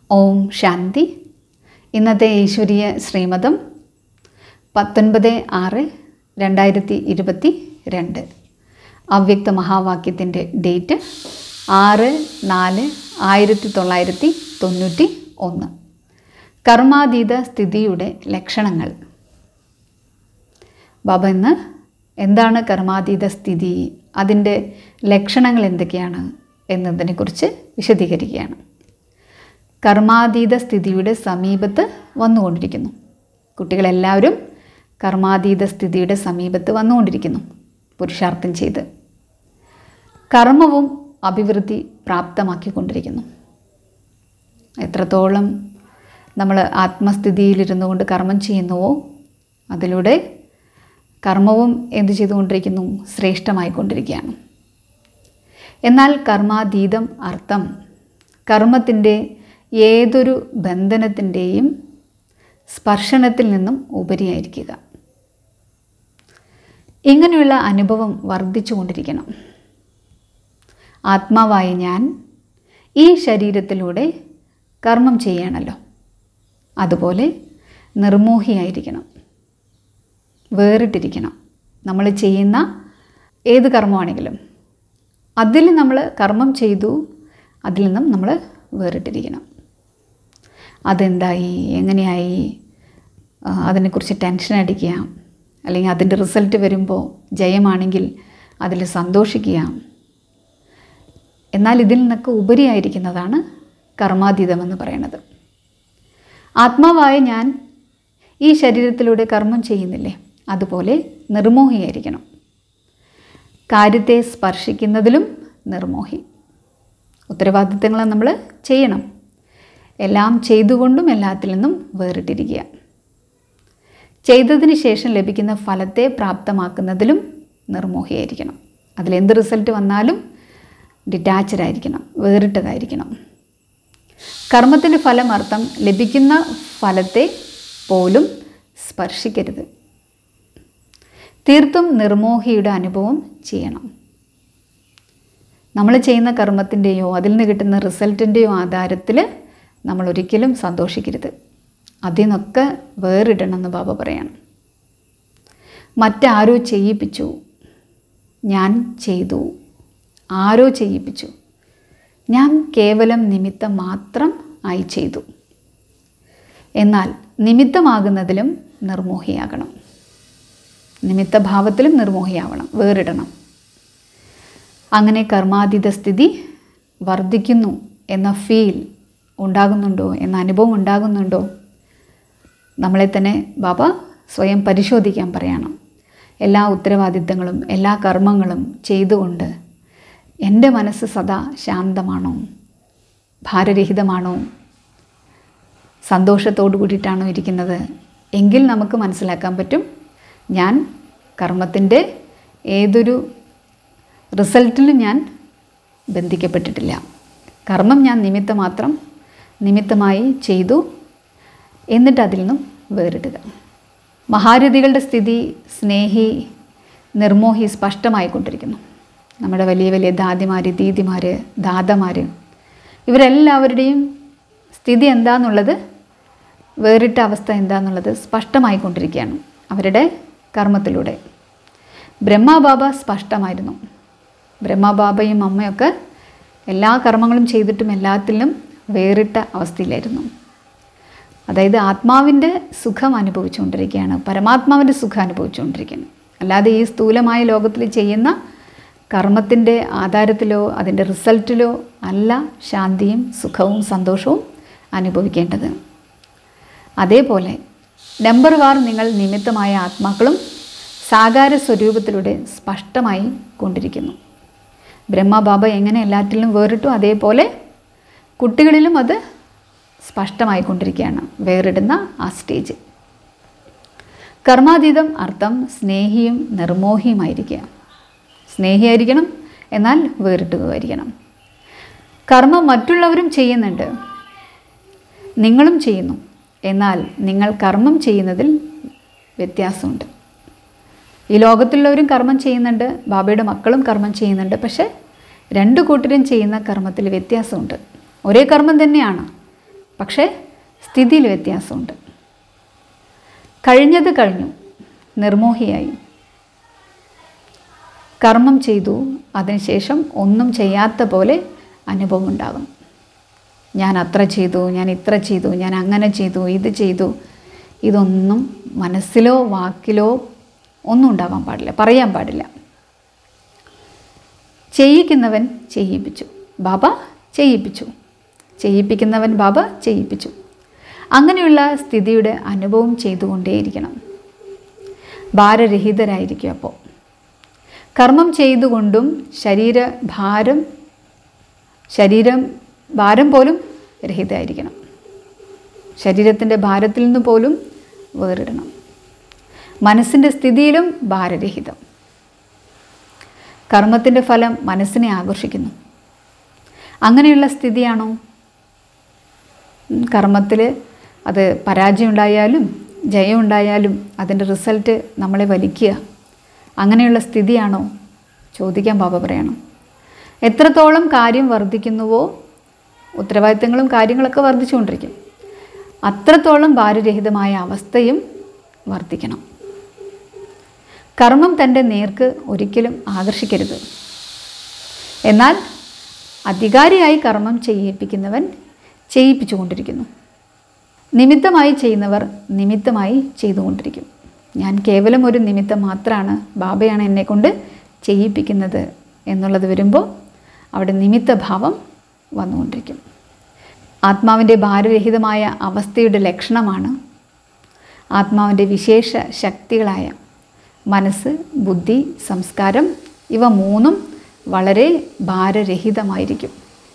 ഓം ശാന്തി ഇന്നത്തെ ഈശ്വരീയ ശ്രീമതം പത്തൊൻപത് ആറ് രണ്ടായിരത്തി ഇരുപത്തി രണ്ട് അവ്യക്ത മഹാവാക്യത്തിൻ്റെ ഡേറ്റ് ആറ് നാല് ആയിരത്തി തൊള്ളായിരത്തി തൊണ്ണൂറ്റി ഒന്ന് കർമാതീത സ്ഥിതിയുടെ ലക്ഷണങ്ങൾ ബാബ ഇന്ന് എന്താണ് കർമാതീത സ്ഥിതി അതിൻ്റെ ലക്ഷണങ്ങൾ എന്തൊക്കെയാണ് എന്നതിനെക്കുറിച്ച് വിശദീകരിക്കുകയാണ് കർമാതീത സ്ഥിതിയുടെ സമീപത്ത് വന്നുകൊണ്ടിരിക്കുന്നു കുട്ടികളെല്ലാവരും കർമാതീത സ്ഥിതിയുടെ സമീപത്ത് വന്നുകൊണ്ടിരിക്കുന്നു പുരുഷാർത്ഥം ചെയ്ത് കർമ്മവും അഭിവൃദ്ധി പ്രാപ്തമാക്കിക്കൊണ്ടിരിക്കുന്നു എത്രത്തോളം നമ്മൾ ആത്മസ്ഥിതിയിലിരുന്നു കൊണ്ട് കർമ്മം ചെയ്യുന്നുവോ അതിലൂടെ കർമ്മവും എന്തു ചെയ്തുകൊണ്ടിരിക്കുന്നു ശ്രേഷ്ഠമായിക്കൊണ്ടിരിക്കുകയാണ് എന്നാൽ കർമാതീതം അർത്ഥം കർമ്മത്തിൻ്റെ ഏതൊരു ബന്ധനത്തിൻ്റെയും സ്പർശനത്തിൽ നിന്നും ഉപരിയായിരിക്കുക ഇങ്ങനെയുള്ള അനുഭവം വർദ്ധിച്ചുകൊണ്ടിരിക്കണം ആത്മാവായ ഞാൻ ഈ ശരീരത്തിലൂടെ കർമ്മം ചെയ്യണമല്ലോ അതുപോലെ നിർമോഹിയായിരിക്കണം വേറിട്ടിരിക്കണം നമ്മൾ ചെയ്യുന്ന ഏത് കർമ്മമാണെങ്കിലും അതിൽ നമ്മൾ കർമ്മം ചെയ്തു അതിൽ നിന്നും നമ്മൾ വേറിട്ടിരിക്കണം അതെന്തായി എങ്ങനെയായി ആ, അതിനെക്കുറിച്ച് ടെൻഷൻ അടിക്കുക അല്ലെങ്കിൽ അതിൻ്റെ റിസൾട്ട് വരുമ്പോൾ ജയമാണെങ്കിൽ അതിൽ സന്തോഷിക്കുക എന്നാൽ ഇതിൽ നിന്നൊക്കെ ഉപരിയായിരിക്കുന്നതാണ് കർമാതീതമെന്ന് പറയുന്നത് ആത്മാവായ ഞാൻ ഈ ശരീരത്തിലൂടെ കർമ്മം ചെയ്യുന്നില്ലേ അതുപോലെ നിർമോഹിയായിരിക്കണം കാര്യത്തെ സ്പർശിക്കുന്നതിലും നിർമോഹി ഉത്തരവാദിത്തങ്ങൾ നമ്മൾ ചെയ്യണം എല്ലാം ചെയ്തുകൊണ്ടും എല്ലാത്തിൽ നിന്നും വേറിട്ടിരിക്കുക ചെയ്തതിന് ശേഷം ലഭിക്കുന്ന ഫലത്തെ പ്രാപ്തമാക്കുന്നതിലും നിർമോഹിയായിരിക്കണം അതിലെന്ത് റിസൾട്ട് വന്നാലും ഡിറ്റാച്ചഡ് ആയിരിക്കണം വേറിട്ടതായിരിക്കണം കർമ്മത്തിൻ്റെ ഫലം അർത്ഥം ലഭിക്കുന്ന ഫലത്തെ പോലും സ്പർശിക്കരുത് തീർത്തും നിർമോഹിയുടെ അനുഭവം ചെയ്യണം നമ്മൾ ചെയ്യുന്ന കർമ്മത്തിൻ്റെയോ അതിൽ നിന്ന് കിട്ടുന്ന റിസൾട്ടിൻ്റെയോ ആധാരത്തിൽ നമ്മൾ ഒരിക്കലും സന്തോഷിക്കരുത് അതിൽ നിന്നൊക്കെ വേറിടണമെന്ന് ബാബ പറയണം മറ്റാരോ ചെയ്യിപ്പിച്ചു ഞാൻ ചെയ്തു ആരോ ചെയ്യിപ്പിച്ചു ഞാൻ കേവലം നിമിത്തം മാത്രം ആയി ചെയ്തു എന്നാൽ നിമിത്തമാകുന്നതിലും നിർമോഹിയാകണം നിമിത്തഭാവത്തിലും നിർമോഹിയാവണം വേറിടണം അങ്ങനെ കർമാതീത സ്ഥിതി വർദ്ധിക്കുന്നു എന്ന ഫീൽ ഉണ്ടാകുന്നുണ്ടോ എന്ന അനുഭവം ഉണ്ടാകുന്നുണ്ടോ നമ്മളെ തന്നെ ബാബ സ്വയം പരിശോധിക്കാൻ പറയണം എല്ലാ ഉത്തരവാദിത്തങ്ങളും എല്ലാ കർമ്മങ്ങളും ചെയ്തുകൊണ്ട് എൻ്റെ മനസ്സ് സദാ ശാന്തമാണോ ഭാരരഹിതമാണോ സന്തോഷത്തോടു കൂടിയിട്ടാണോ ഇരിക്കുന്നത് എങ്കിൽ നമുക്ക് മനസ്സിലാക്കാൻ പറ്റും ഞാൻ കർമ്മത്തിൻ്റെ ഏതൊരു റിസൾട്ടിലും ഞാൻ ബന്ധിക്കപ്പെട്ടിട്ടില്ല കർമ്മം ഞാൻ നിമിത്തം മാത്രം നിമിത്തമായി ചെയ്തു എന്നിട്ട് അതിൽ നിന്നും വേറിടുക മഹാരഥികളുടെ സ്ഥിതി സ്നേഹി നിർമോഹി സ്പഷ്ടമായിക്കൊണ്ടിരിക്കുന്നു നമ്മുടെ വലിയ വലിയ ദാദിമാർ ദീദിമാർ ദാദമാർ ഇവരെല്ലാവരുടെയും സ്ഥിതി എന്താണെന്നുള്ളത് വേറിട്ട അവസ്ഥ എന്താണെന്നുള്ളത് സ്പഷ്ടമായിക്കൊണ്ടിരിക്കുകയാണ് അവരുടെ കർമ്മത്തിലൂടെ ബ്രഹ്മബാബ സ്പഷ്ടമായിരുന്നു ബ്രഹ്മബാബയും അമ്മയൊക്കെ എല്ലാ കർമ്മങ്ങളും ചെയ്തിട്ടും എല്ലാത്തിലും വേറിട്ട അവസ്ഥയിലായിരുന്നു അതായത് ആത്മാവിൻ്റെ സുഖം അനുഭവിച്ചുകൊണ്ടിരിക്കുകയാണ് പരമാത്മാവിൻ്റെ സുഖം അനുഭവിച്ചുകൊണ്ടിരിക്കുകയാണ് അല്ലാതെ ഈ സ്ഥൂലമായ ലോകത്തിൽ ചെയ്യുന്ന കർമ്മത്തിൻ്റെ ആധാരത്തിലോ അതിൻ്റെ റിസൾട്ടിലോ അല്ല ശാന്തിയും സുഖവും സന്തോഷവും അനുഭവിക്കേണ്ടത് അതേപോലെ നമ്പർ വാർ നിങ്ങൾ നിമിത്തമായ ആത്മാക്കളും സാകാര സ്വരൂപത്തിലൂടെ സ്പഷ്ടമായി കൊണ്ടിരിക്കുന്നു ബ്രഹ്മബാബ എങ്ങനെ എല്ലാറ്റിലും വേറിട്ടു അതേപോലെ കുട്ടികളിലും അത് സ്പഷ്ടമായിക്കൊണ്ടിരിക്കുകയാണ് വേറിടുന്ന ആ സ്റ്റേജ് കർമാതീതം അർത്ഥം സ്നേഹിയും നിർമോഹിയുമായിരിക്കുക സ്നേഹിയായിരിക്കണം എന്നാൽ വേറിട്ടുകയായിരിക്കണം കർമ്മം മറ്റുള്ളവരും ചെയ്യുന്നുണ്ട് നിങ്ങളും ചെയ്യുന്നു എന്നാൽ നിങ്ങൾ കർമ്മം ചെയ്യുന്നതിൽ വ്യത്യാസമുണ്ട് ഈ ലോകത്തുള്ളവരും കർമ്മം ചെയ്യുന്നുണ്ട് ബാബയുടെ മക്കളും കർമ്മം ചെയ്യുന്നുണ്ട് പക്ഷേ രണ്ട് കൂട്ടരും ചെയ്യുന്ന കർമ്മത്തിൽ വ്യത്യാസമുണ്ട് ഒരേ കർമ്മം തന്നെയാണ് പക്ഷേ സ്ഥിതിയിൽ വ്യത്യാസമുണ്ട് കഴിഞ്ഞത് കഴിഞ്ഞു നിർമോഹിയായി കർമ്മം ചെയ്തു അതിനുശേഷം ഒന്നും ചെയ്യാത്ത പോലെ അനുഭവം ഉണ്ടാകും ഞാൻ അത്ര ചെയ്തു ഞാൻ ഇത്ര ചെയ്തു ഞാൻ അങ്ങനെ ചെയ്തു ഇത് ചെയ്തു ഇതൊന്നും മനസ്സിലോ വാക്കിലോ ഒന്നും ഉണ്ടാവാൻ പാടില്ല പറയാൻ പാടില്ല ചെയ്യിക്കുന്നവൻ ചെയ്യിപ്പിച്ചു ബാബ ചെയ്യിപ്പിച്ചു ചെയ്യിപ്പിക്കുന്നവൻ ബാബ ചെയ്യിപ്പിച്ചു അങ്ങനെയുള്ള സ്ഥിതിയുടെ അനുഭവം ചെയ്തുകൊണ്ടേയിരിക്കണം ഭാരരഹിതരായിരിക്കും അപ്പോൾ കർമ്മം ചെയ്തുകൊണ്ടും ശരീര ഭാരം ശരീരം ഭാരം പോലും രഹിതമായിരിക്കണം ശരീരത്തിൻ്റെ ഭാരത്തിൽ നിന്ന് പോലും വേറിടണം മനസ്സിൻ്റെ സ്ഥിതിയിലും ഭാരരഹിതം കർമ്മത്തിൻ്റെ ഫലം മനസ്സിനെ ആകർഷിക്കുന്നു അങ്ങനെയുള്ള സ്ഥിതിയാണോ കർമ്മത്തിൽ അത് പരാജയം ഉണ്ടായാലും ജയം ഉണ്ടായാലും അതിൻ്റെ റിസൾട്ട് നമ്മളെ വലിക്കുക അങ്ങനെയുള്ള സ്ഥിതിയാണോ ചോദിക്കാൻ ബാബ പറയണം എത്രത്തോളം കാര്യം വർദ്ധിക്കുന്നുവോ ഉത്തരവാദിത്തങ്ങളും കാര്യങ്ങളൊക്കെ വർദ്ധിച്ചുകൊണ്ടിരിക്കും അത്രത്തോളം ഭാരരഹിതമായ അവസ്ഥയും വർദ്ധിക്കണം കർമ്മം തൻ്റെ നേർക്ക് ഒരിക്കലും ആകർഷിക്കരുത് എന്നാൽ അധികാരിയായി കർമ്മം ചെയ്യിപ്പിക്കുന്നവൻ ചെയ്യിപ്പിച്ചുകൊണ്ടിരിക്കുന്നു നിമിത്തമായി ചെയ്യുന്നവർ നിമിത്തമായി ചെയ്തുകൊണ്ടിരിക്കും ഞാൻ കേവലം ഒരു നിമിത്തം മാത്രമാണ് ബാബയാണ് എന്നെക്കൊണ്ട് ചെയ്യിപ്പിക്കുന്നത് എന്നുള്ളത് വരുമ്പോൾ അവിടെ നിമിത്തഭാവം വന്നുകൊണ്ടിരിക്കും ആത്മാവിൻ്റെ ഭാരരഹിതമായ അവസ്ഥയുടെ ലക്ഷണമാണ് ആത്മാവിൻ്റെ വിശേഷ ശക്തികളായ മനസ്സ് ബുദ്ധി സംസ്കാരം ഇവ മൂന്നും വളരെ ഭാരരഹിതമായിരിക്കും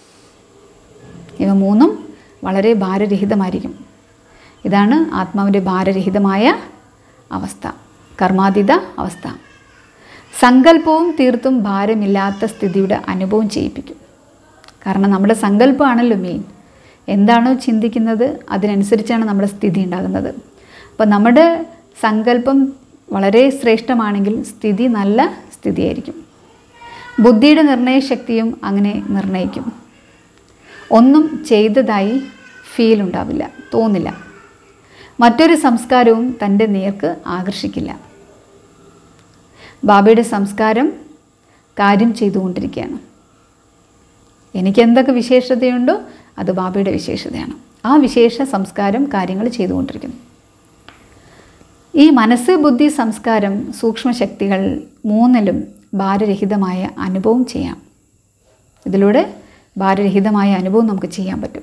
ഇവ മൂന്നും വളരെ ഭാരരഹിതമായിരിക്കും ഇതാണ് ആത്മാവിൻ്റെ ഭാരരഹിതമായ അവസ്ഥ കർമാതീത അവസ്ഥ സങ്കല്പവും തീർത്തും ഭാരമില്ലാത്ത സ്ഥിതിയുടെ അനുഭവം ചെയ്യിപ്പിക്കും കാരണം നമ്മുടെ സങ്കല്പമാണല്ലോ മെയിൻ എന്താണോ ചിന്തിക്കുന്നത് അതിനനുസരിച്ചാണ് നമ്മുടെ സ്ഥിതി ഉണ്ടാകുന്നത് അപ്പോൾ നമ്മുടെ സങ്കല്പം വളരെ ശ്രേഷ്ഠമാണെങ്കിൽ സ്ഥിതി നല്ല സ്ഥിതിയായിരിക്കും ബുദ്ധിയുടെ നിർണയശക്തിയും അങ്ങനെ നിർണയിക്കും ഒന്നും ചെയ്തതായി ഫീൽ ഉണ്ടാവില്ല തോന്നില്ല മറ്റൊരു സംസ്കാരവും തൻ്റെ നേർക്ക് ആകർഷിക്കില്ല ബാബയുടെ സംസ്കാരം കാര്യം ചെയ്തുകൊണ്ടിരിക്കുകയാണ് എനിക്ക് എന്തൊക്കെ വിശേഷതയുണ്ടോ അത് ബാബയുടെ വിശേഷതയാണ് ആ വിശേഷ സംസ്കാരം കാര്യങ്ങൾ ചെയ്തുകൊണ്ടിരിക്കുന്നു ഈ മനസ്സ് ബുദ്ധി സംസ്കാരം സൂക്ഷ്മശക്തികൾ മൂന്നിലും ഭാരരഹിതമായ അനുഭവം ചെയ്യാം ഇതിലൂടെ ഭാരരഹിതമായ അനുഭവം നമുക്ക് ചെയ്യാൻ പറ്റും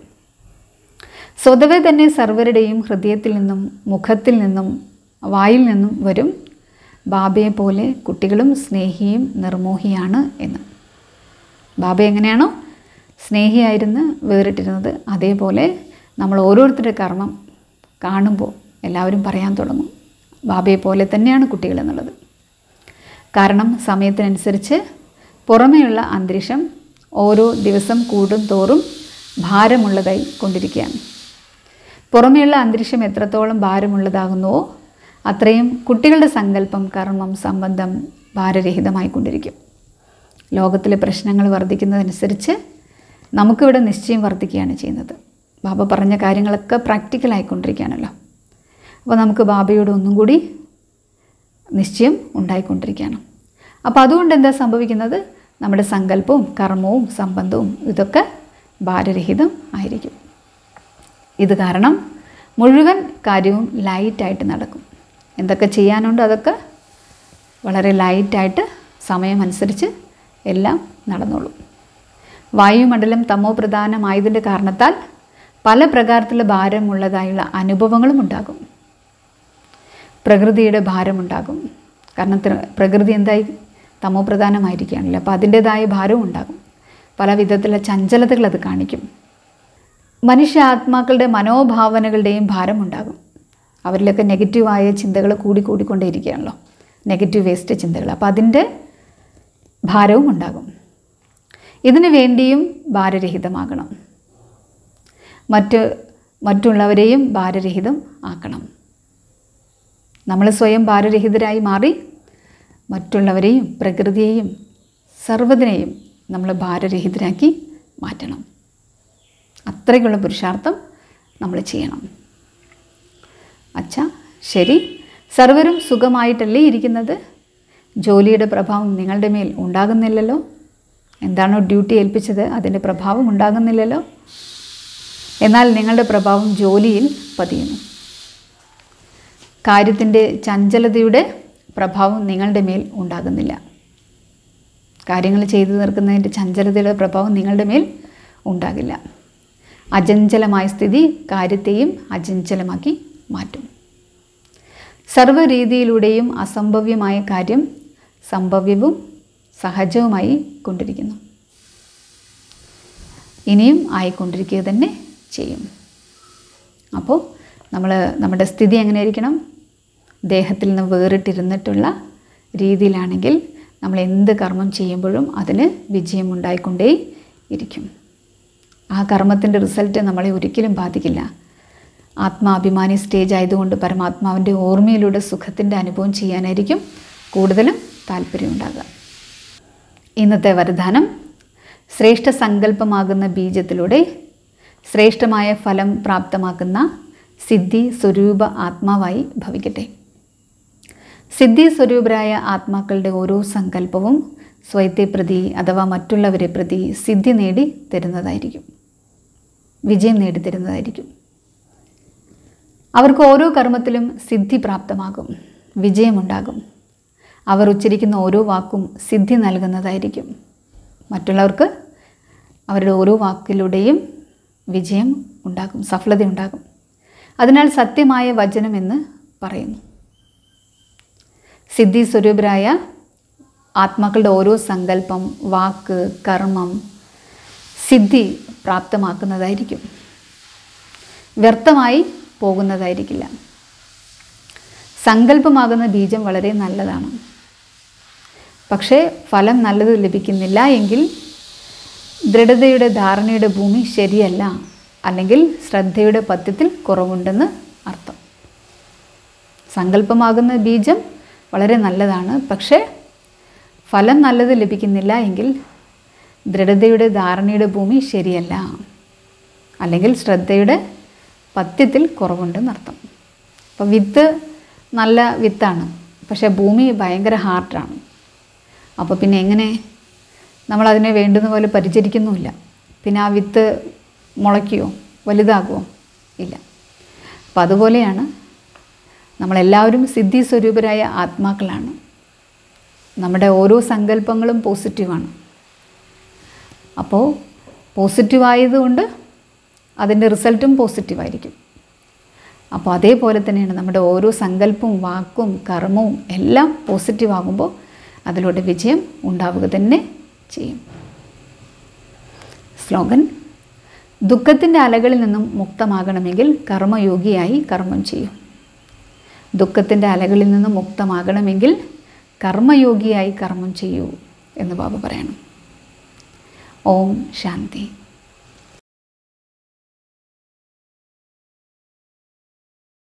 സ്വതവേ തന്നെ സർവരുടെയും ഹൃദയത്തിൽ നിന്നും മുഖത്തിൽ നിന്നും വായിൽ നിന്നും വരും ബാബയെ പോലെ കുട്ടികളും സ്നേഹിയും നിർമോഹിയാണ് എന്ന് ബാബ എങ്ങനെയാണോ സ്നേഹിയായിരുന്ന് വേറിട്ടിരുന്നത് അതേപോലെ നമ്മൾ ഓരോരുത്തരുടെ കർമ്മം കാണുമ്പോൾ എല്ലാവരും പറയാൻ തുടങ്ങും ബാബയെ പോലെ തന്നെയാണ് കുട്ടികൾ എന്നുള്ളത് കാരണം സമയത്തിനനുസരിച്ച് പുറമേയുള്ള അന്തരീക്ഷം ഓരോ ദിവസം കൂടും തോറും ഭാരമുള്ളതായി കൊണ്ടിരിക്കുകയാണ് പുറമേയുള്ള അന്തരീക്ഷം എത്രത്തോളം ഭാരമുള്ളതാകുന്നുവോ അത്രയും കുട്ടികളുടെ സങ്കല്പം കർമ്മം സംബന്ധം ഭാരരഹിതമായി കൊണ്ടിരിക്കും ലോകത്തിലെ പ്രശ്നങ്ങൾ വർദ്ധിക്കുന്നതനുസരിച്ച് നമുക്കിവിടെ നിശ്ചയം വർദ്ധിക്കുകയാണ് ചെയ്യുന്നത് ബാബ പറഞ്ഞ കാര്യങ്ങളൊക്കെ പ്രാക്ടിക്കലായിക്കൊണ്ടിരിക്കുകയാണല്ലോ അപ്പോൾ നമുക്ക് ബാബയോട് ഒന്നും കൂടി നിശ്ചയം ഉണ്ടായിക്കൊണ്ടിരിക്കുകയാണ് അപ്പോൾ അതുകൊണ്ട് എന്താ സംഭവിക്കുന്നത് നമ്മുടെ സങ്കല്പവും കർമ്മവും സംബന്ധവും ഇതൊക്കെ ഭാരരഹിതം ആയിരിക്കും ഇത് കാരണം മുഴുവൻ കാര്യവും ലൈറ്റായിട്ട് നടക്കും എന്തൊക്കെ ചെയ്യാനുണ്ടോ അതൊക്കെ വളരെ ലൈറ്റായിട്ട് സമയമനുസരിച്ച് എല്ലാം നടന്നോളും വായുമണ്ഡലം തമോ പ്രധാനമായതിൻ്റെ കാരണത്താൽ പല പ്രകാരത്തിലുള്ള ഭാരമുള്ളതായുള്ള അനുഭവങ്ങളും ഉണ്ടാകും പ്രകൃതിയുടെ ഭാരമുണ്ടാകും കാരണം ത്ര- പ്രകൃതി എന്തായി തമോ പ്രധാനമായിരിക്കുകയാണല്ലോ അപ്പോൾ അതിൻ്റേതായ ഭാരവും ഉണ്ടാകും പല വിധത്തിലുള്ള ചഞ്ചലതകൾ അത് കാണിക്കും മനുഷ്യ ആത്മാക്കളുടെ മനോഭാവനകളുടെയും ഭാരമുണ്ടാകും അവരിലൊക്കെ നെഗറ്റീവായ ചിന്തകൾ കൂടി കൂടിക്കൊണ്ടേയിരിക്കുകയാണല്ലോ നെഗറ്റീവ് വേസ്റ്റ് ചിന്തകൾ അപ്പോൾ അതിൻ്റെ ഭാരവും ഉണ്ടാകും ഇതിനു വേണ്ടിയും ഭാരരഹിതമാകണം മറ്റ് മറ്റുള്ളവരെയും ഭാരരഹിതം ആക്കണം നമ്മൾ സ്വയം ഭാരരഹിതരായി മാറി മറ്റുള്ളവരെയും പ്രകൃതിയെയും സർവ്വതിനെയും നമ്മൾ ഭാരരഹിതരാക്കി മാറ്റണം അത്രയ്ക്കുള്ള പുരുഷാർത്ഥം നമ്മൾ ചെയ്യണം അച്ഛ ശരി സർവരും സുഖമായിട്ടല്ലേ ഇരിക്കുന്നത് ജോലിയുടെ പ്രഭാവം നിങ്ങളുടെ മേൽ ഉണ്ടാകുന്നില്ലല്ലോ എന്താണോ ഡ്യൂട്ടി ഏൽപ്പിച്ചത് അതിൻ്റെ പ്രഭാവം ഉണ്ടാകുന്നില്ലല്ലോ എന്നാൽ നിങ്ങളുടെ പ്രഭാവം ജോലിയിൽ പതിയുന്നു കാര്യത്തിൻ്റെ ചഞ്ചലതയുടെ പ്രഭാവം നിങ്ങളുടെ മേൽ ഉണ്ടാകുന്നില്ല കാര്യങ്ങൾ ചെയ്തു തീർക്കുന്നതിൻ്റെ ചഞ്ചലതയുടെ പ്രഭാവം നിങ്ങളുടെ മേൽ ഉണ്ടാകില്ല അചഞ്ചലമായ സ്ഥിതി കാര്യത്തെയും അചഞ്ചലമാക്കി മാറ്റും സർവ്വരീതിയിലൂടെയും അസംഭവ്യമായ കാര്യം സംഭവ്യവും സഹജവുമായി കൊണ്ടിരിക്കുന്നു ഇനിയും ആയിക്കൊണ്ടിരിക്കുക തന്നെ ചെയ്യും അപ്പോൾ നമ്മൾ നമ്മുടെ സ്ഥിതി എങ്ങനെ ഇരിക്കണം ദേഹത്തിൽ നിന്ന് വേറിട്ടിരുന്നിട്ടുള്ള രീതിയിലാണെങ്കിൽ നമ്മൾ എന്ത് കർമ്മം ചെയ്യുമ്പോഴും അതിന് വിജയം ഉണ്ടായിക്കൊണ്ടേ ഇരിക്കും ആ കർമ്മത്തിൻ്റെ റിസൾട്ട് നമ്മളെ ഒരിക്കലും ബാധിക്കില്ല ആത്മാഭിമാനി സ്റ്റേജ് ആയതുകൊണ്ട് പരമാത്മാവിൻ്റെ ഓർമ്മയിലൂടെ സുഖത്തിൻ്റെ അനുഭവം ചെയ്യാനായിരിക്കും കൂടുതലും താല്പര്യമുണ്ടാകുക ഇന്നത്തെ വരദാനം ശ്രേഷ്ഠ സങ്കല്പമാകുന്ന ബീജത്തിലൂടെ ശ്രേഷ്ഠമായ ഫലം പ്രാപ്തമാക്കുന്ന സിദ്ധി സ്വരൂപ ആത്മാവായി ഭവിക്കട്ടെ സിദ്ധി സ്വരൂപരായ ആത്മാക്കളുടെ ഓരോ സങ്കല്പവും സ്വയത്തെ പ്രതി അഥവാ മറ്റുള്ളവരെ പ്രതി സിദ്ധി നേടി തരുന്നതായിരിക്കും വിജയം നേടിത്തരുന്നതായിരിക്കും അവർക്ക് ഓരോ കർമ്മത്തിലും സിദ്ധി പ്രാപ്തമാകും വിജയമുണ്ടാകും അവർ ഉച്ചരിക്കുന്ന ഓരോ വാക്കും സിദ്ധി നൽകുന്നതായിരിക്കും മറ്റുള്ളവർക്ക് അവരുടെ ഓരോ വാക്കിലൂടെയും വിജയം ഉണ്ടാകും സഫലത ഉണ്ടാകും അതിനാൽ സത്യമായ വചനം എന്ന് പറയുന്നു സിദ്ധി സ്വരൂപരായ ആത്മാക്കളുടെ ഓരോ സങ്കല്പം വാക്ക് കർമ്മം സിദ്ധി പ്രാപ്തമാക്കുന്നതായിരിക്കും വ്യർത്ഥമായി പോകുന്നതായിരിക്കില്ല സങ്കല്പമാകുന്ന ബീജം വളരെ നല്ലതാണ് പക്ഷേ ഫലം നല്ലത് ലഭിക്കുന്നില്ല എങ്കിൽ ദൃഢതയുടെ ധാരണയുടെ ഭൂമി ശരിയല്ല അല്ലെങ്കിൽ ശ്രദ്ധയുടെ പത്യത്തിൽ കുറവുണ്ടെന്ന് അർത്ഥം സങ്കല്പമാകുന്ന ബീജം വളരെ നല്ലതാണ് പക്ഷേ ഫലം നല്ലത് ലഭിക്കുന്നില്ല എങ്കിൽ ദൃഢതയുടെ ധാരണയുടെ ഭൂമി ശരിയല്ല അല്ലെങ്കിൽ ശ്രദ്ധയുടെ പത്യത്തിൽ കുറവുണ്ടെന്നർത്ഥം അപ്പോൾ വിത്ത് നല്ല വിത്താണ് പക്ഷേ ഭൂമി ഭയങ്കര ഹാർഡാണ് അപ്പോൾ പിന്നെ എങ്ങനെ നമ്മളതിനെ വേണ്ടുന്ന പോലെ പരിചരിക്കുന്നുമില്ല പിന്നെ ആ വിത്ത് മുളയ്ക്കുകയോ വലുതാകുമോ ഇല്ല അപ്പം അതുപോലെയാണ് നമ്മളെല്ലാവരും സിദ്ധി സ്വരൂപരായ ആത്മാക്കളാണ് നമ്മുടെ ഓരോ സങ്കല്പങ്ങളും പോസിറ്റീവാണ് അപ്പോൾ പോസിറ്റീവായതുകൊണ്ട് അതിൻ്റെ റിസൾട്ടും പോസിറ്റീവായിരിക്കും അപ്പോൾ അതേപോലെ തന്നെയാണ് നമ്മുടെ ഓരോ സങ്കല്പവും വാക്കും കർമ്മവും എല്ലാം പോസിറ്റീവ് ആകുമ്പോൾ അതിലൂടെ വിജയം ഉണ്ടാവുക തന്നെ ചെയ്യും സ്ലോഗൻ ദുഃഖത്തിൻ്റെ അലകളിൽ നിന്നും മുക്തമാകണമെങ്കിൽ കർമ്മയോഗിയായി കർമ്മം ചെയ്യും ദുഃഖത്തിൻ്റെ അലകളിൽ നിന്നും മുക്തമാകണമെങ്കിൽ കർമ്മയോഗിയായി കർമ്മം ചെയ്യൂ എന്ന് ബാബു പറയണം ഓം ശാന്തി